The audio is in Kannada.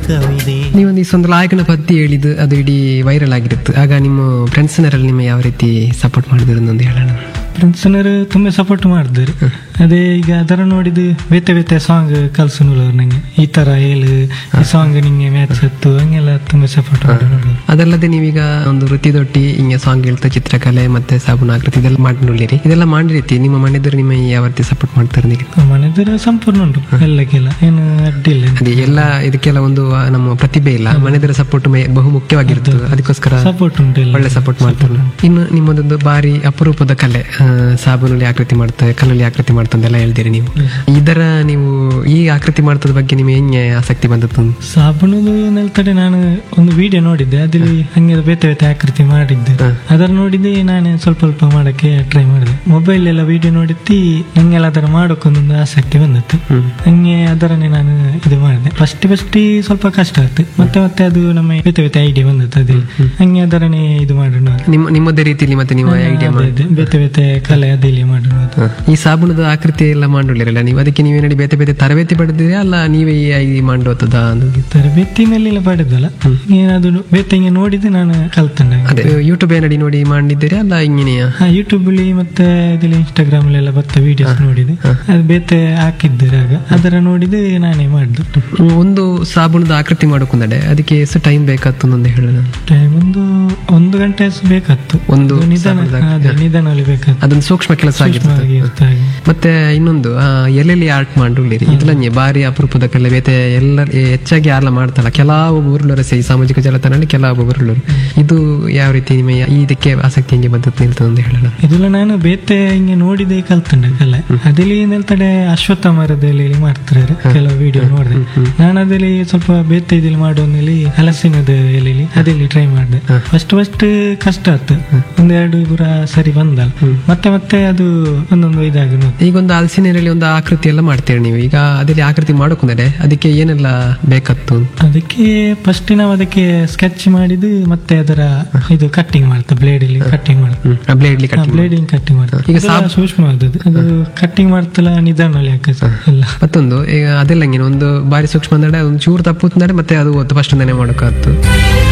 ಕವಿದೆ ನೀವೊಂದು ಈ ಒಂದು ಲಾಯಕನ ಪದ್ಯ ಹೇಳಿದ್ದು ಅದು ಇಡೀ ವೈರಲ್ ಆಗಿರುತ್ತೆ ಆಗ ನಿಮ್ಮ ಫ್ರೆಂಡ್ಸ್ನರಲ್ಲಿ ನಿಮ್ಮ ಯಾವ ರೀತಿ ಸಪೋರ್ಟ್ ಮಾಡಿದ್ರು ಒಂದು ಹೇಳೋಣ ಫ್ರೆಂಡ್ಸ್ನವರು ತುಂಬಾ ಸಪೋರ್ಟ್ ಮಾಡಿದ್ರು ಅದೇ ಈಗ ಅದರ ನೋಡಿದ್ದು ಬೇತೆ ಬೇತೆ ಸಾಂಗ್ ಕಲ್ಸುನಲ್ಲ ನಂಗೆ ಈ ತರ ಹೇಳು ಈ ಸಾಂಗ್ ನಿಂಗೆ ಮ್ಯಾಚ್ ಹತ್ತು ಹಂಗೆಲ್ಲ ತುಂಬಾ ಸಪೋರ್ಟ್ ಮಾಡಿದ್ರು ಅದಲ್ಲದೆ ನೀವೀಗ ಒಂದು ವೃತ್ತಿದೊಟ್ಟಿ ಹಿಂಗೆ ಸಾಂಗ್ ಹೇಳ್ತಾ ಚಿತ್ರಕಲೆ ಮತ್ತೆ ಸಾಬೂನು ಆಕೃತಿ ಇದೆಲ್ಲ ಮಾಡಿರಿ ಇದೆಲ್ಲ ಮಾಡಿರ್ತಿ ನಿಮ್ಮ ಮನೆಯವರು ನಿಮ್ಮ ಯಾವ ರೀತಿ ಸಪೋರ್ಟ್ ಮಾಡ್ತಾರೆ ನೀವು ಮನೆದರ ಸಂಪೂರ್ಣ ಉಂಟು ಎಲ್ಲಕ್ಕೆಲ್ಲ ಏನು ಅಡ್ಡಿಲ್ಲ ಅದೇ ಎಲ್ಲ ಇದಕ್ಕೆಲ್ಲ ಒಂದು ಆ, ನಮ್ಮ ಪ್ರತಿಭೆ ಇಲ್ಲ ಮನೆಯದರ ಸಪೋರ್ಟ್ ಬಹು ಮುಖ್ಯವಾಗಿರ್ತದೆ ಅದಕ್ಕೋಸ್ಕರ ಸಪೋರ್ಟ್ ಉಂಟು ಎಲ್ಲ ಒಳ್ಳೆ ಸಪೋರ್ಟ್ ಮಾಡ್ತಾರೆ ಇನ್ನು ನಿಮ್ಮದೊಂದು ಬಾರಿ ಅಪರೂಪದ ಕಲೆ ಆ, ಸಾಬೂನಲ್ಲಿ ಆಕೃತಿ ಮಾಡ್ತಾರೆ ಕಲ್ಲಲ್ಲಿ ಆಕೃತಿ ಮಾಡ್ತಂದೆಲ್ಲ ಹೇಳ್ತೀರಿ ನೀವು ಇದರ ನೀವು ಈ ಆಕೃತಿ ಮಾಡ್ತದ ಬಗ್ಗೆ ನಿಮಗೆ ಹೆಂಗೆ ಆಸಕ್ತಿ ಬಂದದ್ದು ಸಾಬೂನದು ನೆಲ್ತಡೆ ನಾನು ಒಂದು ವಿಡಿಯೋ ನೋಡಿದ್ದೆ ಅದ್ರಲ್ಲಿ ಹಂಗೆ ಬೇತೆ ಬೇತೆ ಆಕೃತಿ ಮಾಡಿದ್ದೆ ಅದರ ನೋಡಿದ್ದೆ ನಾನೇ ಸ್ವಲ್ಪ ಸ್ವಲ್ಪ ಮಾಡಕ್ಕೆ ಟ್ರೈ ಮಾಡಿದೆ ಮೊಬೈಲ್ ಎಲ್ಲ ವಿಡಿಯೋ ನೋಡಿದ್ದಿ ನಂಗೆಲ್ಲ ಅದರ ಮಾಡೋಕೊಂದೊಂದು ಆಸಕ್ತಿ ಬಂದಿತ್ತು ಹಂಗೆ ಅದರನ್ನೇ ನಾನು ಇದು ಮಾಡಿದೆ ಫಸ್ಟ್ ಫಸ್ಟ್ ಸ್ವಲ್ಪ ಕಷ್ಟ ಆಯ್ತು ಮತ್ತೆ ಮತ್ತೆ ಅದು ನಮ್ಮ ಬೇತೆ ಬೇತೆ ಐಡಿಯಾ ಬಂದಿತ್ತು ಅದೇ ಹಂಗೆ ಅದರನ್ನೇ ಇದು ಮಾಡೋಣ ಅಂತ. ನಿಮ್ಮ ನಿಮ್ಮದೇ ರೀತಿಯಲ್ಲಿ ಮತ್ತೆ ನೀವು ಐಡಿಯಾ ಅದೇ ಅದೇ ಬೇತೆ ಬೇತೆ ಕಲೆ ಅದೇಲಿ ಮಾಡೋಣ ಅಂತ. ಈ ಸಾಬೂನದ ಆಕೃತಿ ಎಲ್ಲ ಮಾಡಿರಲಿಲ್ಲ ನೀವು ಅದಕ್ಕೆ ನೀವೇನಡಿ ಬೇತೆ ಬೇತೆ ತರಬೇತಿ ಪಡೆದಿದ್ದೀರಾ ಅಲ್ಲ ನೀವೇ ಈ ಮಾಡುತ್ತದ ತರಬೇತಿನಲ್ಲಿ ಪಡೆದಲ್ಲ ಏನಾದ್ರು ಬೇತೆ ಹಿಂಗೆ ನೋಡಿದ್ರೆ ನಾನು ಕಲ್ತಂಡೆ ಅದೇ ಯೂಟ್ಯೂಬ್ ಏನಡಿ ನೋಡಿ ಮಾಡಿದ್ದೀರಾ ಅಲ್ಲ ಹಿಂಗೇನೆಯಾ ಹಾ ಯೂಟ್ಯೂಬ್ ಅಲ್ಲಿ ಮತ್ತೆ ಇದ್ರಲ್ಲಿ ಇನ್ಸ್ಟಾಗ್ರಾಮ್ ಅಲ್ಲೆಲ್ಲ ಬರ್ತಾ ವಿಡಿಯೋಸ್ ನೋಡಿದೆ ಅದು ಬೇತೆ ಹಾಕಿದ್ದಾರೆ ಆಗ ಅದರ ನೋಡಿದೆ ನಾನೇ ಮಾಡಿದ್ದು ಒಂದು ಸಾಬೂನದ ಆಕೃತಿ ಮಾಡೋಕೊಂಡೆ ಅದಕ್ಕೆ ಎಷ್ಟು ಟೈಮ್ ಬೇಕಾಗ್ತದೆ ಒಂದು ಹೇಳೋಣ ಟೈಮ್ ಒಂದು ಒಂದು ಗಂಟೆ ಅಷ್ಟು ಬೇಕಾತ್ತು ಒಂದು ಅದು ನಿಧಾನ ಸಾಬೂನದ ಹಾ, ಅದೇ ನಿಧಾನದಲ್ಲಿ ಬೇಕಾತ್ತು ಅದೊಂದು ಸೂಕ್ಷ್ಮ ಕೆಲಸ ಆಗಿರ್ತದೆ ಹಾಗೆ ಇರ್ತಾ ಹಾಗೆ. ಮತ್ತೆ ಇನ್ನೊಂದು ಆ, ಎಲ್ಲೆಲ್ಲಿ ಆರ್ಟ್ ಮಾಡಿರಿ ಇದನ್ನ ಭಾರಿ ಅಪರೂಪದ ಕಲೆ ಬೇತೆ ಎಲ್ಲ ಹೆಚ್ಚಾಗಿ ಯಾರೆಲ್ಲ ಮಾಡ್ತಾರ ಕೆಲವು ಊರುಳರು ಈ ಸಾಮಾಜಿಕ ಜಾಲತಾಣದಲ್ಲಿ ಕೆಲವು ಊರುಳರು ಇದು ಯಾವ ರೀತಿ ನಿಮ್ಮ ಇದಕ್ಕೆ ಆಸಕ್ತಿ ಹೆಂಗೆ ಬಂದದ್ದು ನಿಲ್ತದೆ ಅಂತ ಹೇಳೋಣ ಇದೆಲ್ಲ ನಾನು ಬೇತೆ ಹಿಂಗೆ ನೋಡಿದೆ ಕಲ್ತಂಡೆ ಕಲೆ ಅದಲ್ಲಿ ನೆಲ್ತಡೆ ಅಶ್ವತ್ಥ ಮರದಲ್ಲಿ ಮಾಡ್ತಾರೆ ಕೆಲವು ವಿಡಿಯೋ ನೋಡಿದೆ ನಾನು ಅದಲ್ಲಿ ಸ್ವಲ್ಪ ಬೇತೆ ಇದಲ್ಲಿ ಮಾಡೋನಲ್ಲಿ ಹಲಸಿನದ ಎಲೆಲಿ ಅದಲ್ಲಿ ಟ್ರೈ ಮಾಡಿದೆ ಫಸ್ಟ್ ಫಸ್ಟ್ ಕಷ್ಟ ಆಯ್ತು ಒಂದೆರಡು ಪೂರ ಸರಿ ಬಂದಲ್ಲ ಮತ್ತೆ ಮತ್ತೆ ಅದು ಒಂದೊಂದು ಇದಾಗಿ ನೋಡ್ದೆ. ಈಗ ಒಂದು ಹಲಸಿನಲ್ಲಿ ಒಂದು ಆಕೃತಿ ಎಲ್ಲ ಮಾಡ್ತೀರಿ ನೀವು ಈಗ ಅದಲ್ಲಿ ಆಕೃತಿ ಮಾಡೋಕೊಂಡೆ ಅದಕ್ಕೆ ಏನೆಲ್ಲ ಬೇಕತ್ತು ಅದಕ್ಕೆ ಫಸ್ಟ್ ನಾವು ಅದಕ್ಕೆ ಸ್ಕೆಚ್ ಮಾಡಿದ್ದು ಮತ್ತೆ ಅದರ ಇದು ಕಟ್ಟಿಂಗ್ ಮಾಡ್ತಾ ಬ್ಲೇಡ್ ಅಲ್ಲಿ ಕಟ್ಟಿಂಗ್ ಮಾಡ್ತಾ ಬ್ಲೇಡ್ಲಿ ಕಟ್ ಬ್ಲೇಡಿಂಗ್ ಕಟ್ಟಿಂಗ್ ಮಾಡ್ತಾ ಈಗ ಈಗ ಸೂಕ್ಷ್ಮ ಆದದ್ದು ಅದು ಕಟ್ಟಿಂಗ್ ಮಾಡ್ತಲ್ಲ ನಿಧಾನದಲ್ಲಿ ಹಾಕಿ ಎಲ್ಲ ಮತ್ತೊಂದು ಈಗ ಅದೆಲ್ಲ ಹಂಗೇನು ಒಂದು ಬಾರಿ ಸೂಕ್ಷ್ಮ ಅಂದ್ರೆ ಒಂದು ಚೂರು ತಪ್ಪು ಅಂದ್ರೆ ಮತ್ತೆ ಅದು ಫಸ್ಟ್ ಅಂತಾನೆ ಮಾಡೋಕ್ಕಾಗ್ತು